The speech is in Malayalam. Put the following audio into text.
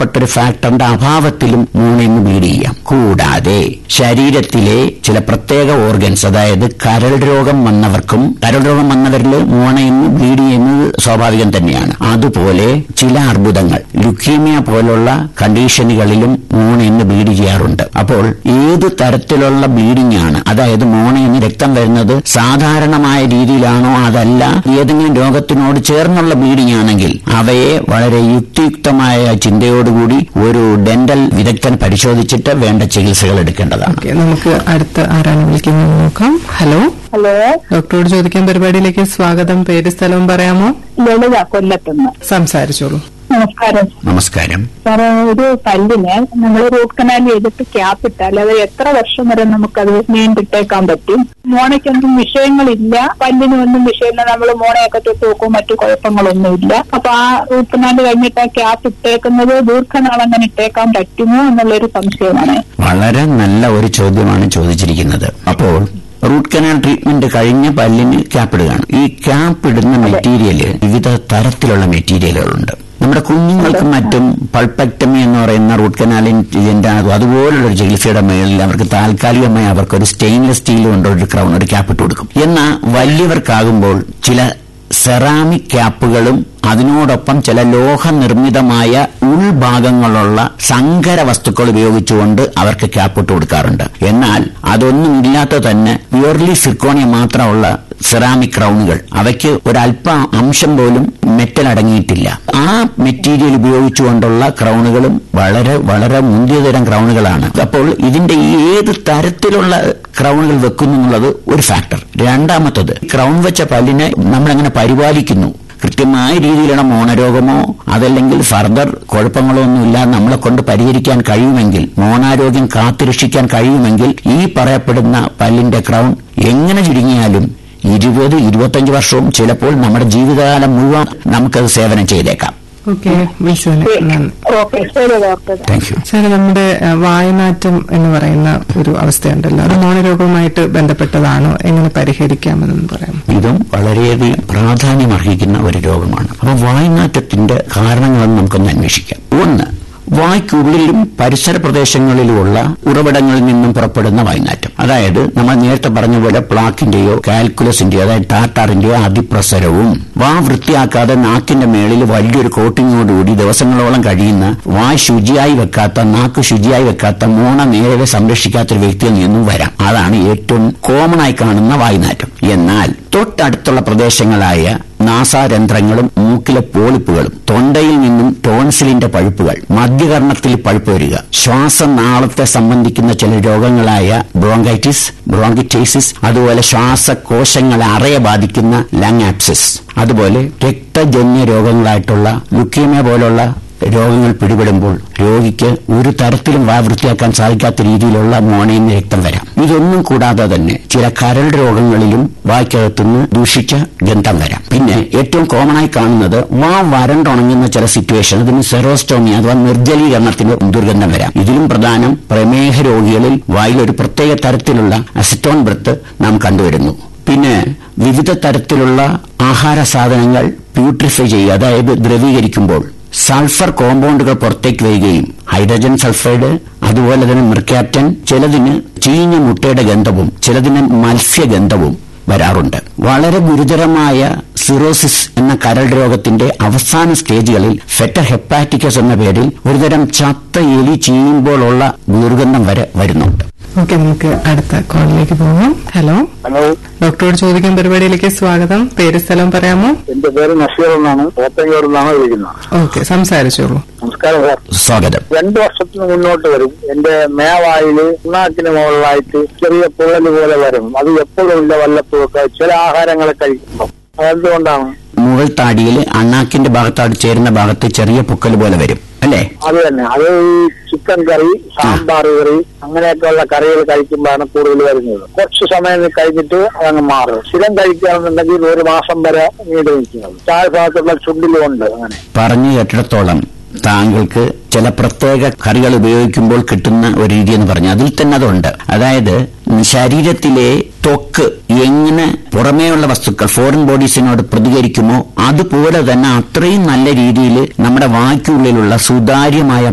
ഒരു ഫാക്ടറിന്റെ അഭാവത്തിലും മൂണിന്ന് ബ്ലീഡ് ചെയ്യാം കൂടാതെ ശരീരത്തിലെ ചില പ്രത്യേക ഓർഗൻസ് അതായത് കരൾ രോഗം വന്നവർക്കും കരൾ രോഗം വന്നവരിൽ മൂണയിന്ന് ബ്ലീഡ് ചെയ്യുന്നത് സ്വാഭാവികം തന്നെയാണ് അതുപോലെ ചില അർബുദങ്ങൾ ലുക്കീമിയ പോലുള്ള കണ്ടീഷനുകളിലും മൂണയിന്ന് ബ്ലീഡ് ചെയ്യാറുണ്ട് അപ്പോൾ ഏത് തരത്തിലുള്ള ബ്ലീഡിംഗ് ആണ് അതായത് മോണയിന്ന് രക്തം വരുന്നത് സാധാരണമായ രീതിയിലാണോ അതല്ല ഏതെങ്കിലും രോഗത്തിനോട് ചേർന്നുള്ള ബ്ലീഡിംഗ് ആണെങ്കിൽ അവയെ വളരെ യുക്തിയുക്തമായ ചിന്തയോടുകൂടി ഒരു ഡെന്റൽ വിദഗ്ധൻ പരിശോധിച്ചിട്ട് വേണ്ട ചികിത്സകൾ എടുക്കേണ്ടതാണ് ഓക്കെ നമുക്ക് അടുത്ത ആരാണ് വിളിക്കുന്നത് നോക്കാം ഹലോ ഹലോ ഡോക്ടറോട് ചോദിക്കാൻ പരിപാടിയിലേക്ക് സ്വാഗതം പേര് സ്ഥലവും പറയാമോ ലളിത കൊല്ലത്തുനിന്ന് സംസാരിച്ചോളൂ നമസ്കാരം നമസ്കാരം സാറേ ഒരു പല്ലിന് നമ്മൾ റൂട്ട് കനാൽ ചെയ്തിട്ട് ക്യാപ്പ് ഇട്ടാൽ അത് എത്ര വർഷം വരെ നമുക്കത് നീണ്ടിട്ടേക്കാൻ പറ്റും മോണയ്ക്കൊന്നും വിഷയങ്ങളില്ല പല്ലിനും ഒന്നും വിഷയമില്ല നമ്മൾ മോണയൊക്കെ തൊട്ട് നോക്കും മറ്റു കുഴപ്പങ്ങളൊന്നുമില്ല അപ്പൊ ആ റൂട്ട് കനാൽ കഴിഞ്ഞിട്ട് ആ ക്യാപ്പ് ഇട്ടേക്കുന്നത് ദീർഘനാൾ അങ്ങനെ ഇട്ടേക്കാൻ പറ്റുമോ എന്നുള്ളൊരു സംശയമാണ് വളരെ നല്ല ഒരു ചോദ്യമാണ് ചോദിച്ചിരിക്കുന്നത് അപ്പോൾ റൂട്ട് കനാൽ ട്രീറ്റ്മെന്റ് കഴിഞ്ഞ പല്ലിന് ക്യാപ്പ് ഇടുകയാണ് ഈ ക്യാപ്പ് ഇടുന്ന മെറ്റീരിയല് വിവിധ തരത്തിലുള്ള മെറ്റീരിയലുകളുണ്ട് നമ്മുടെ കുഞ്ഞുങ്ങൾക്കും മറ്റും പൾപ്പക്ടമി എന്ന് പറയുന്ന റൂട്ട് കനാലിന്റെ അതുപോലുള്ള ഒരു ചികിത്സയുടെ മേളിൽ അവർക്ക് താൽക്കാലികമായി അവർക്ക് ഒരു സ്റ്റെയിൻലെസ് സ്റ്റീൽ കൊണ്ട് ഒരു ക്രൗൺ ഒരു ക്യാപ്പ് ഇട്ട് കൊടുക്കും എന്നാൽ വലിയവർക്കാകുമ്പോൾ ചില സെറാമിക് ക്യാപ്പുകളും അതിനോടൊപ്പം ചില ലോഹ നിർമ്മിതമായ ഉൾഭാഗങ്ങളുള്ള സങ്കര വസ്തുക്കൾ ഉപയോഗിച്ചുകൊണ്ട് അവർക്ക് ക്യാപ്പിട്ട് കൊടുക്കാറുണ്ട് എന്നാൽ അതൊന്നും ഇല്ലാത്ത തന്നെ പ്യൂർലി സിർക്കോണിയ മാത്രമുള്ള സെറാമിക് ക്രൗണുകൾ അവയ്ക്ക് ഒരല്പ അംശം പോലും മെറ്റൽ അടങ്ങിയിട്ടില്ല ആ മെറ്റീരിയൽ ഉപയോഗിച്ചുകൊണ്ടുള്ള ക്രൗണുകളും വളരെ വളരെ മുന്തിയ തരം ക്രൗണുകളാണ് അപ്പോൾ ഇതിന്റെ ഈ ഏത് തരത്തിലുള്ള ക്രൗണുകൾ വെക്കുന്നു എന്നുള്ളത് ഒരു ഫാക്ടർ രണ്ടാമത്തത് ക്രൗൺ വെച്ച പല്ലിനെ നമ്മളെങ്ങനെ പരിപാലിക്കുന്നു കൃത്യമായ രീതിയിലുള്ള മോണരോഗമോ അതല്ലെങ്കിൽ ഫർദർ കുഴപ്പങ്ങളോ ഒന്നുമില്ലാതെ നമ്മളെ കൊണ്ട് പരിഹരിക്കാൻ കഴിയുമെങ്കിൽ മോണാരോഗ്യം കാത്തുരക്ഷിക്കാൻ കഴിയുമെങ്കിൽ ഈ പറയപ്പെടുന്ന പല്ലിന്റെ ക്രൗൺ എങ്ങനെ ചുരുങ്ങിയാലും ഇരുപത് ഇരുപത്തഞ്ച് വർഷവും ചിലപ്പോൾ നമ്മുടെ ജീവിതകാലം മുഴുവൻ നമുക്കത് സേവനം ചെയ്തേക്കാം ഓക്കെ വിളിച്ചതിന് നന്ദി ഓക്കെ ശരി ഡോക്ടർ താങ്ക് യു സാർ നമ്മുടെ അഹ്, വായനാറ്റം എന്ന് പറയുന്ന ഒരു അവസ്ഥയുണ്ടല്ലോ അത് മോണരോഗവുമായിട്ട് ബന്ധപ്പെട്ടതാണോ എങ്ങനെ പരിഹരിക്കാമെന്ന് പറയാം ഇതും വളരെയധികം പ്രാധാന്യം അർഹിക്കുന്ന ഒരു രോഗമാണ് അപ്പൊ വായ്നാറ്റത്തിന്റെ കാരണങ്ങളെന്ന് നമുക്കൊന്ന് അന്വേഷിക്കാം ഒന്ന് വായ്ക്കുള്ളിലും പരിസര പ്രദേശങ്ങളിലുമുള്ള ഉറവിടങ്ങളിൽ നിന്നും പുറപ്പെടുന്ന വായ്നാറ്റം അതായത് നമ്മൾ നേരത്തെ പറഞ്ഞ പോലെ പ്ലാക്കിന്റെയോ കാൽക്കുലസിന്റെയോ അതായത് ടാറ്റാറിന്റെയോ അതിപ്രസരവും വാ വൃത്തിയാക്കാതെ നാക്കിന്റെ മേളിൽ വലിയൊരു കോട്ടിങ്ങോടുകൂടി ദിവസങ്ങളോളം കഴിയുന്ന വായ് ശുചിയായി വെക്കാത്ത നാക്ക് ശുചിയായി വെക്കാത്ത മോണ നേരെ സംരക്ഷിക്കാത്ത ഒരു വ്യക്തിയിൽ നിന്നും വരാം അതാണ് ഏറ്റവും കോമൺ ആയി കാണുന്ന വായ്നാറ്റം എന്നാൽ തൊട്ടടുത്തുള്ള പ്രദേശങ്ങളായ നാസാരന്ധ്രങ്ങളും മൂക്കിലെ പോളിപ്പുകളും തൊണ്ടയിൽ നിന്നും ടോൺസിലിന്റെ പഴുപ്പുകൾ മധ്യകർണത്തിൽ പഴുപ്പ് വരിക ശ്വാസനാളത്തെ സംബന്ധിക്കുന്ന ചില രോഗങ്ങളായ ബ്രോങ്കൈറ്റിസ് ബ്രോങ്കിറ്റൈസിസ് അതുപോലെ ശ്വാസകോശങ്ങളെ അറയെ ബാധിക്കുന്ന ലങ് ആപ്സിസ് അതുപോലെ രക്തജന്യ രോഗങ്ങളായിട്ടുള്ള ലുക്കീമിയ പോലുള്ള രോഗങ്ങൾ പിടിപെടുമ്പോൾ രോഗിക്ക് ഒരു തരത്തിലും വാ വൃത്തിയാക്കാൻ സാധിക്കാത്ത രീതിയിലുള്ള മോണയിൽ നിന്ന് രക്തം വരാം ഇതൊന്നും കൂടാതെ തന്നെ ചില കരൾ രോഗങ്ങളിലും വായ്ക്കകത്തുനിന്ന് ദൂഷിച്ച ഗന്ധം വരാം പിന്നെ ഏറ്റവും കോമൺ ആയി കാണുന്നത് വാ വരണ്ടുണങ്ങുന്ന ചില സിറ്റുവേഷൻ അതിന് സെറോസ്റ്റോമി അഥവാ നിർജ്ജലീകരണത്തിന് ദുർഗന്ധം വരാം ഇതിലും പ്രധാനം പ്രമേഹ രോഗികളിൽ വായിൽ ഒരു പ്രത്യേക തരത്തിലുള്ള അസിറ്റോൺ ബ്രത്ത് നാം കണ്ടുവരുന്നു പിന്നെ വിവിധ തരത്തിലുള്ള ആഹാര സാധനങ്ങൾ പ്യൂട്രിഫൈ ചെയ്യുക അതായത് ദ്രവീകരിക്കുമ്പോൾ സൾഫർ കോമ്പൗണ്ടുകൾ പുറത്തേക്ക് വരികയും ഹൈഡ്രജൻ സൾഫൈഡ് അതുപോലെ തന്നെ മെർക്യാപ്റ്റൻ ചിലതിന് ചീഞ്ഞ മുട്ടയുടെ ഗന്ധവും ചിലതിന് മത്സ്യഗന്ധവും വരാറുണ്ട് വളരെ ഗുരുതരമായ സിറോസിസ് എന്ന കരൾ രോഗത്തിന്റെ അവസാന സ്റ്റേജുകളിൽ ഫെറ്റർ ഹെപ്പാറ്റിക്കസ് എന്ന പേരിൽ ഒരുതരം ചത്ത എലി ചീയുമ്പോഴുള്ള ദുർഗന്ധം വരെ വരുന്നുണ്ട് ഓക്കെ നമുക്ക് അടുത്ത കോളിലേക്ക് പോകാം ഹലോ ഹലോ ഡോക്ടറോട് ചോദിക്കാൻ പരിപാടിയിലേക്ക് സ്വാഗതം പേര് സ്ഥലം പറയാമോ എന്റെ പേര് നഷീർ എന്നാണ് പോത്തങ്കോട് നിന്നാണ് വിളിക്കുന്നത് ഓക്കെ സംസാരിച്ചോളൂ നമസ്കാരം സാർ സ്വാഗതം രണ്ടു വർഷത്തിന് മുന്നോട്ട് വരും എന്റെ മേവായില് ഉണ്ണാക്കിന് മുകളിലായിട്ട് ചെറിയ പുള്ളല് പോലെ വരും അത് എപ്പോഴും ഇല്ല വല്ലപ്പോഴൊക്കെ ചില ആഹാരങ്ങൾ കഴിക്കുമ്പോൾ അതെന്തുകൊണ്ടാണ് മുകൾ താടിയിൽ അണ്ണാക്കിന്റെ ഭാഗത്താട് ചേരുന്ന ഭാഗത്ത് ചെറിയ പൊക്കൽ പോലെ വരും അല്ലേ അത് തന്നെ അത് ഈ ചിക്കൻ കറി സാമ്പാർ കറി അങ്ങനെയൊക്കെയുള്ള കറികൾ കഴിക്കുമ്പോഴാണ് കൂടുതൽ വരുന്നത് കുറച്ച് സമയം കഴിഞ്ഞിട്ട് അതങ്ങ് മാറും സ്ഥിരം കഴിക്കുകയാണെന്നുണ്ടെങ്കിൽ ഒരു മാസം വരെ നീണ്ടു നിൽക്കുന്നത് ചായ ഭാഗത്തുള്ള ചുണ്ടിലും ഉണ്ട് അങ്ങനെ പറഞ്ഞു കേട്ടിടത്തോളം താങ്കൾക്ക് ചില പ്രത്യേക കറികൾ ഉപയോഗിക്കുമ്പോൾ കിട്ടുന്ന ഒരു രീതി എന്ന് പറഞ്ഞു അതിൽ തന്നെ അതുണ്ട് അതായത് ശരീരത്തിലെ ത്വക്ക് എങ്ങനെ പുറമേയുള്ള വസ്തുക്കൾ ഫോറിൻ ബോഡീസിനോട് പ്രതികരിക്കുമോ അതുപോലെ തന്നെ അത്രയും നല്ല രീതിയിൽ നമ്മുടെ വായ്ക്കുള്ളിലുള്ള സുതാര്യമായ